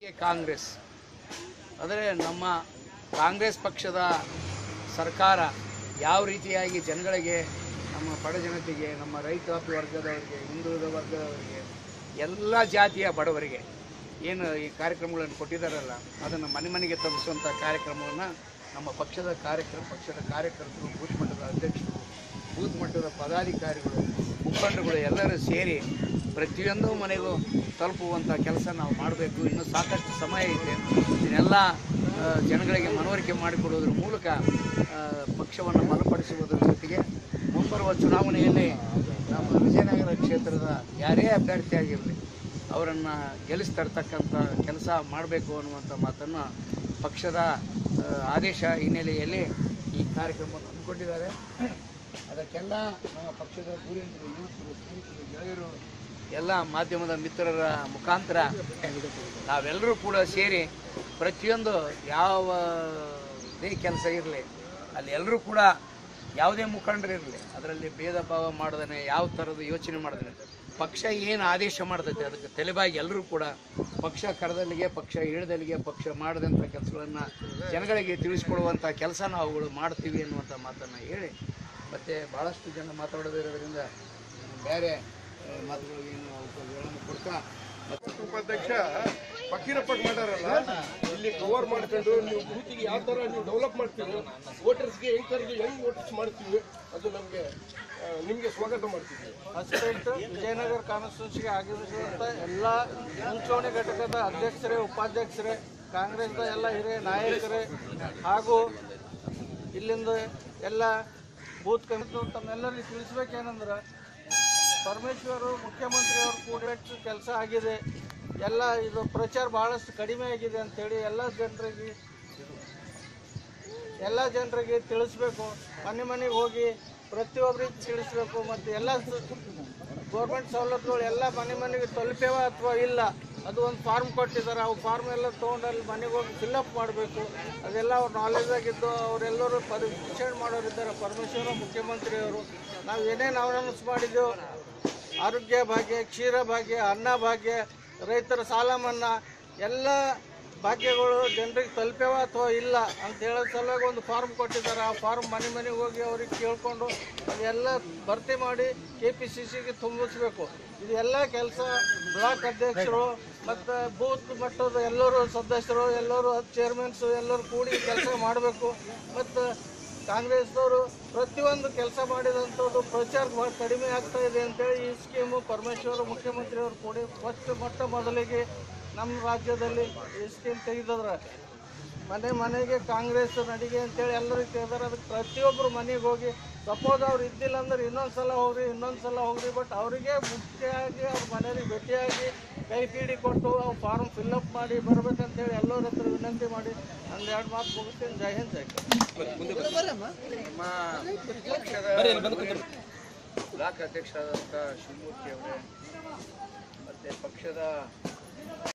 ಕಾಂಗ್ರೆಸ್ ಅಂದರೆ ನಮ್ಮ ಕಾಂಗ್ರೆಸ್ ಪಕ್ಷದ ಸರ್ಕಾರ ಯಾವ ರೀತಿಯಾಗಿ ಜನಗಳಿಗೆ ನಮ್ಮ ಬಡ ಜನತೆಗೆ ನಮ್ಮ ರೈತಾಪಿ ವರ್ಗದವರಿಗೆ ಹಿಂದುಳಿದ ವರ್ಗದವರಿಗೆ ಎಲ್ಲ ಜಾತಿಯ ಬಡವರಿಗೆ ಏನು ಈ ಕಾರ್ಯಕ್ರಮಗಳನ್ನು ಕೊಟ್ಟಿದ್ದಾರಲ್ಲ ಅದನ್ನು ಮನೆ ಮನೆಗೆ ತಲುಪಿಸುವಂಥ ಕಾರ್ಯಕ್ರಮವನ್ನು ನಮ್ಮ ಪಕ್ಷದ ಕಾರ್ಯಕ್ರಮ ಪಕ್ಷದ ಕಾರ್ಯಕರ್ತರು ಬೂತ್ ಮಟ್ಟದ ಅಧ್ಯಕ್ಷರು ಬೂತ್ ಮಟ್ಟದ ಪದಾಧಿಕಾರಿಗಳು ಮುಖಂಡರುಗಳು ಎಲ್ಲರೂ ಸೇರಿ ಪ್ರತಿಯೊಂದು ಮನೆಗೂ ತಲುಪುವಂಥ ಕೆಲಸ ನಾವು ಮಾಡಬೇಕು ಇನ್ನೂ ಸಾಕಷ್ಟು ಸಮಯ ಇದೆ ಇದನ್ನೆಲ್ಲ ಆ, ಜನಗಳಿಗೆ ಮನವರಿಕೆ ಮಾಡಿಕೊಡೋದ್ರ ಮೂಲಕ ಆ, ಪಕ್ಷವನ್ನು ಬಲಪಡಿಸುವುದರ ಜೊತೆಗೆ ಮುಂಬರುವ ಚುನಾವಣೆಯಲ್ಲಿ ನಮ್ಮ ವಿಜಯನಗರ ಕ್ಷೇತ್ರದ ಯಾರೇ ಅಭ್ಯರ್ಥಿಯಾಗಿರಲಿ ಅವರನ್ನು ಗೆಲ್ಲಿಸ್ತರ್ತಕ್ಕಂಥ ಕೆಲಸ ಮಾಡಬೇಕು ಅನ್ನುವಂಥ ಮಾತನ್ನು ಪಕ್ಷದ ಆ, ಆದೇಶ ಹಿನ್ನೆಲೆಯಲ್ಲಿ ಈ ಕಾರ್ಯಕ್ರಮವನ್ನು ಹಮ್ಮಿಕೊಂಡಿದ್ದಾರೆ ಅದಕ್ಕೆಲ್ಲ ನಮ್ಮ ಪಕ್ಷದ ಧುರೀಣರು ಯುವಕರು ಸ್ನೇಹಿತರು ಗೆಳೆಯರು ಎಲ್ಲ ಮಾಧ್ಯಮದ ಮಿತ್ರರ ಮುಖಾಂತರ ನಾವೆಲ್ಲರೂ ಕೂಡ ಸೇರಿ ಪ್ರತಿಯೊಂದು ಯಾವುದೇ ಕೆಲಸ ಇರಲಿ ಅಲ್ಲಿ ಎಲ್ಲರೂ ಕೂಡ ಯಾವುದೇ ಮುಖಂಡರಿರಲಿ ಅದರಲ್ಲಿ ಭೇದ ಭಾವ ಮಾಡದೇ ಯಾವ ಥರದ ಯೋಚನೆ ಮಾಡದೇ ಪಕ್ಷ ಏನು ಆದೇಶ ಮಾಡ್ತೈತೆ ಅದಕ್ಕೆ ತಲೆಬಾಗಿ ಎಲ್ಲರೂ ಕೂಡ ಪಕ್ಷ ಕರೆದಲ್ಲಿಗೆ ಪಕ್ಷ ಹಿಡಿದಲ್ಲಿಗೆ ಪಕ್ಷ ಮಾಡಿದಂಥ ಕೆಲಸಗಳನ್ನು ಜನಗಳಿಗೆ ತಿಳಿಸ್ಕೊಡುವಂಥ ಕೆಲಸ ನಾವುಗಳು ಮಾಡ್ತೀವಿ ಅನ್ನುವಂಥ ಮಾತನ್ನು ಹೇಳಿ ಮತ್ತು ಭಾಳಷ್ಟು ಜನ ಮಾತಾಡೋದಿರೋದ್ರಿಂದ ಬೇರೆ ಆ, ಮಾತುಗಳಿಗೆ ಏನು ಅವಕಾಶಗಳನ್ನು ಕೊಡ್ತಾ ಉಪಾಧ್ಯಕ್ಷ ಫಕೀರಪ್ಪ ಮಾಡ್ಯಾರಲ್ಲ ಇಲ್ಲಿ ಕವರ್ ಮಾಡ್ಕೊಂಡು ನೀವು ಬೂತಿಗೆ ಯಾವ ಥರ ನೀವು ಡೆವಲಪ್ ಮಾಡ್ತೀವಿ ವೋಟರ್ಸ್ಗೆ ಹೆಂಗ್ ಕರೆದು ಹೆಂಗ್ ವೋಟರ್ಸ್ ಮಾಡ್ತೀವಿ ಅದು ನಮಗೆ ನಿಮಗೆ ಸ್ವಾಗತ ಮಾಡ್ತೀವಿ ಅಸ್ಪೆಕ್ಟ್ ವಿಜಯನಗರ ಕಾನ್ಸ್ಟಿಟ್ಯೂನ್ಸಿಗೆ ಆಗಿರುವಂಥ ಎಲ್ಲ ಮುಂಚೂಣಿ ಘಟಕದ ಅಧ್ಯಕ್ಷರೇ ಉಪಾಧ್ಯಕ್ಷರೇ ಕಾಂಗ್ರೆಸ್ದ ಎಲ್ಲ ಹಿರಿಯ ನಾಯಕರೇ ಹಾಗೂ ಇಲ್ಲಿಂದ ಎಲ್ಲ ಬೂತ್ ಕಮಿಟಿ ತಮ್ಮೆಲ್ಲರಿಗೂ ತಿಳಿಸ್ಬೇಕೇನಂದ್ರೆ ಪರಮೇಶ್ವರು ಮುಖ್ಯಮಂತ್ರಿಯವರು ಕೂಡ ಹೆಚ್ಚು ಕೆಲಸ ಆಗಿದೆ ಎಲ್ಲ ಇದು ಪ್ರಚಾರ ಬಹಳಷ್ಟು ಕಡಿಮೆ ಆಗಿದೆ ಅಂತೇಳಿ ಎಲ್ಲ ಜನರಿಗೆ ಎಲ್ಲ ಜನರಿಗೆ ತಿಳಿಸ್ಬೇಕು ಮನೆ ಮನೆಗೆ ಹೋಗಿ ಪ್ರತಿಯೊಬ್ಬರಿಗೆ ತಿಳಿಸ್ಬೇಕು ಮತ್ತು ಎಲ್ಲ ಗೌರ್ಮೆಂಟ್ ಸವಲತ್ತುಗಳು ಎಲ್ಲ ಮನೆ ಮನೆಗೆ ತಲುಪ್ಯವ ಅಥವಾ ಇಲ್ಲ ಅದು ಒಂದು ಫಾರ್ಮ್ ಕೊಟ್ಟಿದ್ದಾರೆ ಅವು ಫಾರ್ಮ್ ಎಲ್ಲ ತೊಗೊಂಡು ಅಲ್ಲಿ ಮನೆಗೆ ಹೋಗಿ ಫಿಲ್ಅಪ್ ಮಾಡಬೇಕು ಅದೆಲ್ಲ ಅವ್ರ ನಾಲೆಜ್ ಆಗಿದ್ದು ಅವರೆಲ್ಲರೂ ಪರೀಕ್ಷಣೆ ಮಾಡೋರಿದ್ದಾರೆ ಪರಮೇಶ್ವರ ಮುಖ್ಯಮಂತ್ರಿಯವರು ನಾವು ಏನೇನು ಅನೌನ್ಸ್ ಮಾಡಿದ್ದೆವು ಆರೋಗ್ಯ ಭಾಗ್ಯ ಕ್ಷೀರ ಭಾಗ್ಯ ಅನ್ನ ಭಾಗ್ಯ ರೈತರ ಸಾಲ ಮನ್ನಾ ಎಲ್ಲ ಭಾಗ್ಯಗಳು ಜನರಿಗೆ ತಲುಪ್ಯವ ಅಥವಾ ಇಲ್ಲ ಅಂತ ಹೇಳೋ ಸಲುವಾಗಿ ಒಂದು ಫಾರ್ಮ್ ಕೊಟ್ಟಿದ್ದಾರೆ ಆ ಫಾರ್ಮ್ ಮನೆ ಮನೆಗೆ ಹೋಗಿ ಅವ್ರಿಗೆ ಕೇಳಿಕೊಂಡು ಅದೆಲ್ಲ ಭರ್ತಿ ಮಾಡಿ ಕೆ ಪಿ ಸಿ ಸಿಗೆ ತುಂಬಿಸ್ಬೇಕು ಇದೆಲ್ಲ ಕೆಲಸ ಬ್ಲಾಕ್ ಅಧ್ಯಕ್ಷರು ಮತ್ತು ಬೂತ್ ಮಟ್ಟದ ಎಲ್ಲರೂ ಸದಸ್ಯರು ಎಲ್ಲರೂ ಚೇರ್ಮನ್ಸು ಎಲ್ಲರೂ ಕೂಡಿ ಕೆಲಸ ಮಾಡಬೇಕು ಮತ್ತು ಕಾಂಗ್ರೆಸ್ದವರು ಪ್ರತಿಯೊಂದು ಕೆಲಸ ಮಾಡಿದಂಥದ್ದು ಪ್ರಚಾರ ಭಾಳ ಕಡಿಮೆ ಆಗ್ತಾ ಇದೆ ಅಂತೇಳಿ ಈ ಸ್ಕೀಮು ಪರಮೇಶ್ವರ ಮುಖ್ಯಮಂತ್ರಿಯವರು ಕೂಡಿ ಫಸ್ಟ್ ಮೊಟ್ಟ ಮೊದಲಿಗೆ ನಮ್ಮ ರಾಜ್ಯದಲ್ಲಿ ಈ ಸ್ಕೀಮ್ ತೆಗೆದಿದ್ರೆ ಮನೆ ಮನೆಗೆ ಕಾಂಗ್ರೆಸ್ ನಡಿಗೆ ಅಂತೇಳಿ ಎಲ್ಲರೂ ತೆಗೆದಾರೆ ಅದಕ್ಕೆ ಪ್ರತಿಯೊಬ್ಬರು ಮನೆಗೆ ಹೋಗಿ ಸಪೋಸ್ ಅವ್ರು ಇದ್ದಿಲ್ಲ ಅಂದ್ರೆ ಇನ್ನೊಂದು ಸಲ ಹೋಗ್ರಿ ಇನ್ನೊಂದು ಸಲ ಹೋಗ್ರಿ ಬಟ್ ಅವರಿಗೆ ಮುಖ್ಯವಾಗಿ ಅವ್ರ ಮನೆಯವ್ರಿಗೆ ಭೇಟಿಯಾಗಿ ಕೈ ಪೀಡಿ ಕೊಟ್ಟು ಅವ್ರು ಫಾರ್ಮ್ ಫಿಲ್ಅಪ್ ಮಾಡಿ ಬರ್ಬೇಕಂತೇಳಿ ಎಲ್ಲರ ಹತ್ರ ವಿನಂತಿ ಮಾಡಿ ಒಂದು ಎರಡು ಮಾತು ಮುಗಿಸ್ತೀನಿ ಜೈ ಹಿಂದ್ ಜೈ ಕರ್ನಾಟಕ. ನಮ್ಮ ಪಕ್ಷದ ಬ್ಲಾಕ್ ಅಧ್ಯಕ್ಷರಾದಂಥ ಶಿವಮೂರ್ತಿ ಅವರೇ ಮತ್ತು ಪಕ್ಷದ